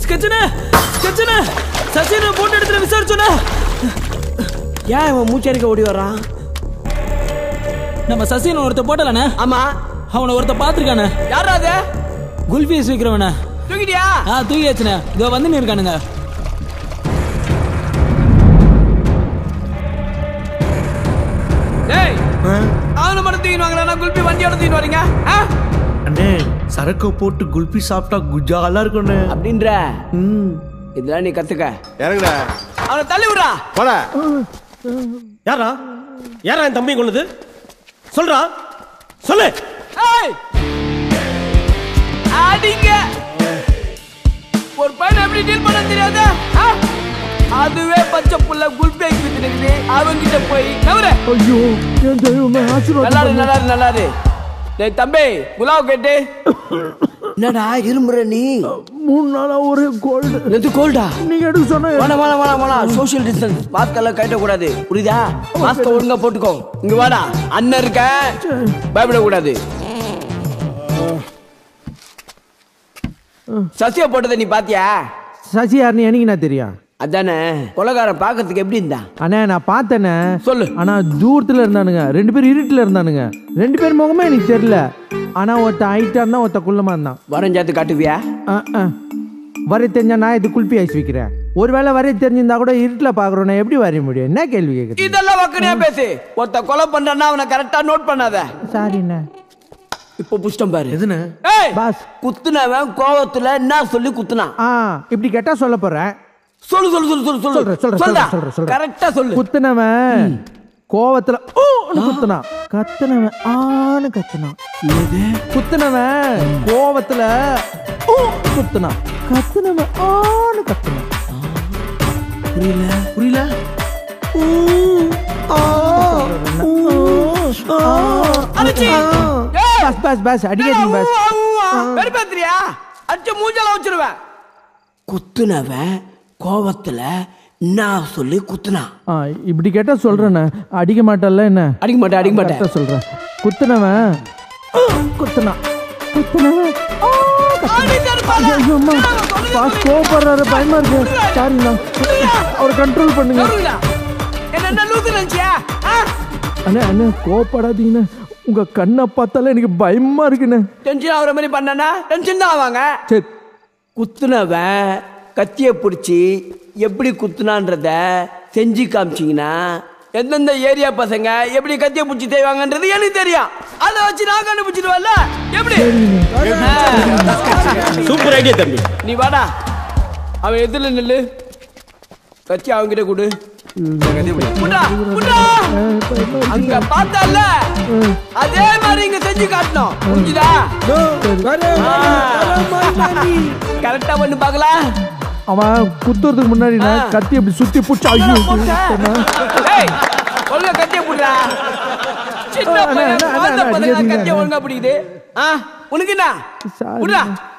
ஸ்கெட்சனே ஸ்கெட்சனே சச்சினை போட்டு எடுத்துட்டு விசாரிச்சோனே ஏன் இவன் மூச்சரிக்க ஓடி வர்றான் நம்ம சசின் ஒருத்த போட்டலண்ணே ஆமா அவனை ஒருத்த பாத்துருக்கானே யாரா அது குல்ஃபீஸ் விற்கிறவனே தூக்கிட்டியா ஆ தூக்கியாச்சுண்ணே இதோ வந்து இருக்கானுங்க டேய் அவனை மட்டும் தூக்கிட்டு வாங்கடா நான் குல்பி வண்டியோட தூக்கிட்டு வரீங்க ஆ? அண்ணே சரக்கு போட்டு குல்பி சாப்பிட்டா குஜாலா இருக்கும்ண்ணே அப்படின்ற இதெல்லாம் நீ கத்துக்க இறங்குடா அவனை தள்ளி விடுறா போடா யாரா யாரா என் தம்பி கொண்டது சொல்றா சொல்லு ஏய் அடிங்க ஒரு பையனை எப்படி டீல் பண்ண தெரியாத அதுவே பச்சை புள்ள குல்பி ஆக்கி வித்துட்டு அவங்கிட்ட போய் நவர ஐயோ என் தெய்வமே ஆசீர்வாதம் நல்லாரு நல்லாரு நல்லாரு டேய் தம்பி குலாவ் கேட்டு என்னடா இருமுற நீ மூணு நாளா ஒரு கோல்டு எது கோல்டா நீங்க எடுக்க சொன்ன வேணாம் வேணாம் வேணாம் வேணாம் சோஷியல் டிஸ்டன்ஸ் மாஸ்க் எல்லாம் கட்ட கூடாது புரியுதா மாஸ்க் ஒழுங்கா போட்டுக்கோ இங்க வாடா அண்ணன் இருக்க பயப்பட கூடாது சசியா போட்டதை நீ பாத்தியா சசி யாருன்னு எனக்கு என்ன தெரியும் அதானே கொலகாரன் பார்க்கறதுக்கு எப்படி இருந்தா அண்ணே நான் பார்த்தேனே சொல்லு ஆனா தூரத்துல இருந்தானுங்க ரெண்டு பேரும் இருட்டுல இருந்தானுங்க ரெண்டு பேர் முகமே எனக்கு தெரியல ஆனா ஒருத்த ஹைட்டா இருந்தா ஒருத்த குள்ளமா இருந்தான் வரைஞ்சாத்து காட்டுவியா ஆ, ஆ. வரைய தெரிஞ்சா நான் இது குல்பி ஐஸ் வைக்கிறேன் ஒருவேளை வரைய தெரிஞ்சிருந்தா கூட இருட்டுல பாக்குறோம் நான் எப்படி வரைய முடியும் என்ன கேள்வி கேக்குறது இதெல்லாம் வக்கனையா பேசு ஒருத்த கொலை பண்றான்னா அவனை கரெக்டா நோட் பண்ணாத சாரிண்ணே இப்போ புஷ்டம் பாரு எதுண்ணே ஏய் பாஸ் குத்துனவன் கோவத்துல என்ன சொல்லி குத்துனான் ஆ இப்படி கேட்டா சொல்ல போறேன் சொல்லு சொல்லு சொல்லு சொல்லு சொல்லு சொல்றேன், சொல்றேன், சொல்டா சொல்றேன், சொல்றேன். கரெக்டா சொல்லு குத்துனவன் கோவத்துல ஊன்னு குத்துனான் கத்துனவன் ஆன்னு கத்துனான் குத்துனவன் கோவத்துல ஊ குத்துனான் கத்துனவன் ஆன்னு கத்துனான் புரியல அடிச்சி ஏய் பஸ் பஸ் பஸ் அடிக்காதீங்க பஸ் வெறுப்பேத்திரியா அடிச்சு மூஞ்சல வச்சிருவேன் குத்துனவன் கோவத்துல நான் சொல்லி குத்துனான் ஆ, இப்படி கேட்டா சொல்றேண்ணே அடிக்க மாட்டல்ல என்ன அடிக்க மாட்டேன் அடிக்க மாட்டேன் கரெக்டா சொல்றேன் குத்துனவன் ஊ, குத்துனான் குத்துனவன் ஆ, கத்துனான். ஐயோ, அம்மா. பாஸ் கோவப்படுறாரு பயமா இருக்கு சாரிண்ணா அவரை கண்ட்ரோல் பண்ணுங்க என்ன என்ன லூசு நினைச்சியா ஆ? அண்ணே அண்ணே கோவப்படாதீங்கண்ணே உங்க கண்ணை பார்த்தாலே எனக்கு பயமா இருக்குண்ணே டென்ஷன் ஆகுற மாதிரி பண்ணனா டென்ஷன் தான் ஆவாங்க சரி குத்துனவன் கத்திய பிடிச்சி எப்படி குத்துனான்றத செஞ்சு காமிச்சிங்கன்னா எந்தெந்த ஏரியா பசங்க எப்படி கத்திய பிடிச்சி செய்வாங்கன்றது எனக்கு தெரியும் அதை வச்சு நான் கண்டுபிடிச்சிடுவேன்ல எப்படி சூப்பர் ஐடியா தம்பி நீ வாடா அவன் எதிரில நில்லு கத்தி அவன்கிட்ட கொடு புட்டா, புட்டா. அங்க பார்த்தல அதே மாதிரி இங்க செஞ்சு காட்டணும் புரிஞ்சுதா கரெக்டா பண்ணு பாக்கலாம் அவன் குத்துறதுக்கு முன்னாடி நான் ஆ. கத்தி அப்படி சுத்தி புடிச்சு ஐயோ ஏய் ஒழுங்கா கத்திய புடுறா சின்ன அண்ணா, பையன் அண்ணா, குழந்தை அண்ணா, பசங்க அடிக்காதீங்க, கத்திய அண்ணா. ஒழுங்கா பிடிக்குது ஆ உனக்கு என்ன Sorry. புடுறா